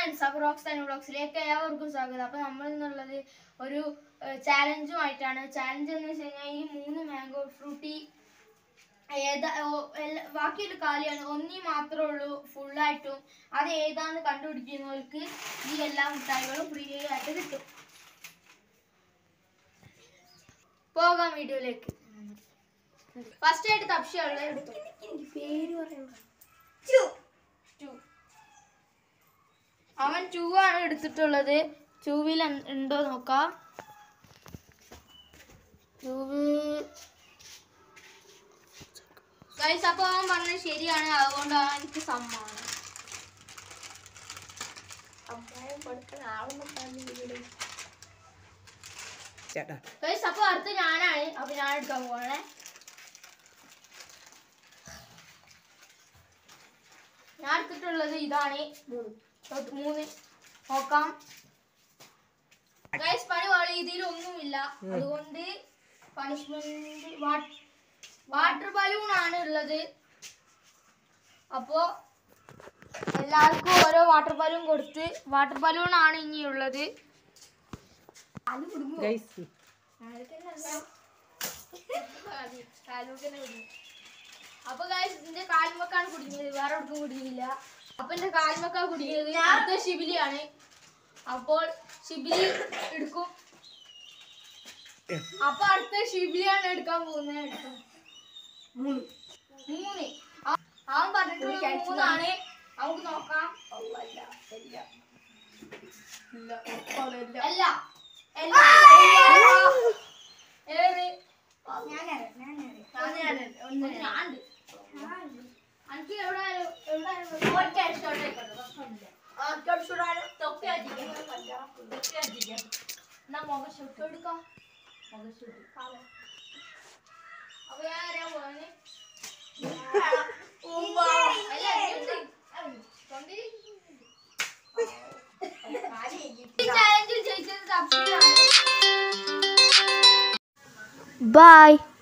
Friends അപ്പോൾ rocks and വ്ളോഗ്സിലേക്ക് ഏവർക്കും സ്വാഗതം അപ്പോൾ നമ്മൾ എന്നുള്ളത് ഒരു ചാലഞ്ചുമായിട്ടാണ് ചാലഞ്ച് എന്ന് വെച്ച് കഴിഞ്ഞാൽ ഈ മൂന്ന് മാംഗോ ഫ്രൂട്ടി ഏതാ ഓ- എല്ലാ- ബാക്കിയൊരു കാലിയാണ് ഒന്നീ മാത്രമേ ഉള്ളൂ ഫുള്ളായിട്ടും അത് ഏതാന്ന് കണ്ടുപിടിക്കുന്നവർക്ക് ഈ എല്ലാ മിഠായികളും ഫ്രീ ആയിട്ട് കിട്ടും പോകാം വീഡിയോയിലേക്ക് ഫസ്റ്റ് ആയിട്ട് തപ്ഷിയുള്ള എടുത്തു പേര് പറയണ്ട ടു അവൻ ടു ആണ് എടുത്തിട്ടുള്ളത് ടൂവിൽ ഉണ്ടോ നോക്കാം ടൂവ് ഗൈസ് അപ്പോൾ അവൻ പറഞ്ഞത് ശരിയാണ് അതുകൊണ്ടാണ് എനിക്ക് സമ്മാനം അമ്മായം കൊടുക്കാൻ ആളൊന്നും പറഞ്ഞു ചേട്ടാ ഗൈസ് അപ്പോൾ അടുത്ത് ഞാനാണ് അപ്പോൾ ഞാൻ എടുക്കാൻ പോകണേ ഞാൻ എടുത്തിട്ടുള്ളത് ഇതാണ് തൊട്ട് മൂന്ന് നോക്കാം ഗൈസ് പണി പാളി ഇതിലൊന്നുമില്ല അതുകൊണ്ട് പണിഷ്മെന്റ് വാട്ടർ ബലൂൺ ആണ് ഉള്ളത് അപ്പോ എല്ലാവർക്കും ഓരോ വാട്ടർ ബലൂൺ കൊടുത്ത് വാട്ടർ ബലൂൺ ആണ് ഇനി ഉള്ളത് ഗൈസ് അപ്പൊ ഗൈസ് ഇതിന്റെ കാൽമക്കാണ് കുടുങ്ങിയത് വേറെ ഒട്ടും കുടുങ്ങിയില്ല അപ്പൊ എന്റെ കാൽമക്ക കുടുങ്ങിയത് അടുത്ത ശിബിലിയാണ് അപ്പോൾ ശിബിലി എടുക്കും അപ്പൊ അടുത്ത ശിബിലിയാണ് എടുക്കാൻ പോകുന്നത് എടുക്കും. മൂന്ന് ആ- അവൻ പറഞ്ഞിട്ടുള്ളത് മൂന്നാണ് നമുക്ക് നോക്കാം അല്ല അല്ല ഏറ് ഒന്ന് ഞാനുണ്ട് അനക്ക് എവിടെ എവിടെ ഒറ്റ അടിച്ചോട്ടെ തൊപ്പി അടിക്കാം എന്നാ മുഖം ഷൂട്ട് എടുക്കാം മുഖം ഷൂട്ട് അപ്പൊ ഞാൻ ആരാ പോവാന് അല്ല ഉണ്ട്. തൊണ്ടി. ഈ ചാലഞ്ചിൽ ജയിച്ചത് തപ്പിയാണ് ബൈ